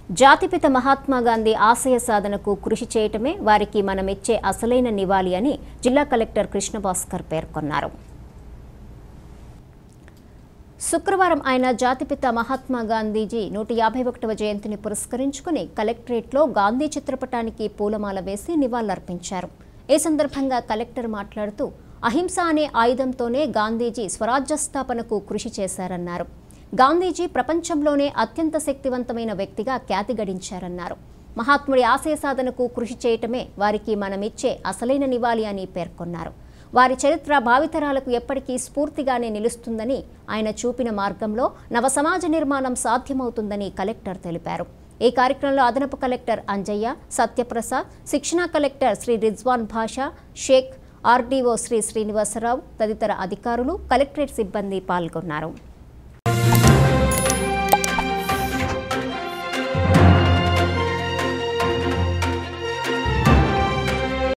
జాతిపిత మహాత్మా గాంధీ ఆశయ సాధనకు కృషి చేయటమే వారికి మనమిచ్చే అసలైన నివాళి అని జిల్లా కలెక్టర్ కృష్ణభాస్కర్ పేర్కొన్నారు శుక్రవారం ఆయన జాతిపిత మహాత్మా గాంధీజీ నూట యాభై ఒకటవ జయంతిని పురస్కరించుకుని కలెక్టరేట్లో గాంధీ చిత్రపటానికి పూలమాల వేసి నివాళులర్పించారు ఈ సందర్భంగా కలెక్టర్ మాట్లాడుతూ అహింస అనే ఆయుధంతోనే గాంధీజీ స్వరాజ్య స్థాపనకు కృషి చేశారన్నారు గాంధీజీ ప్రపంచంలోనే అత్యంత శక్తివంతమైన వ్యక్తిగా ఖ్యాతి గడించారన్నారు మహాత్ముడి ఆశయ సాధనకు కృషి చేయటమే వారికి మనమిచ్చే అసలైన నివాళి అని పేర్కొన్నారు వారి చరిత్ర భావితరాలకు ఎప్పటికీ స్ఫూర్తిగానే నిలుస్తుందని ఆయన చూపిన మార్గంలో నవ సమాజ నిర్మాణం సాధ్యమవుతుందని కలెక్టర్ తెలిపారు ఈ కార్యక్రమంలో అదనపు కలెక్టర్ అంజయ్య సత్యప్రసాద్ శిక్షణా కలెక్టర్ శ్రీ రిజ్వాన్ భాషా షేక్ ఆర్డీఓ శ్రీ శ్రీనివాసరావు తదితర అధికారులు కలెక్టరేట్ సిబ్బంది పాల్గొన్నారు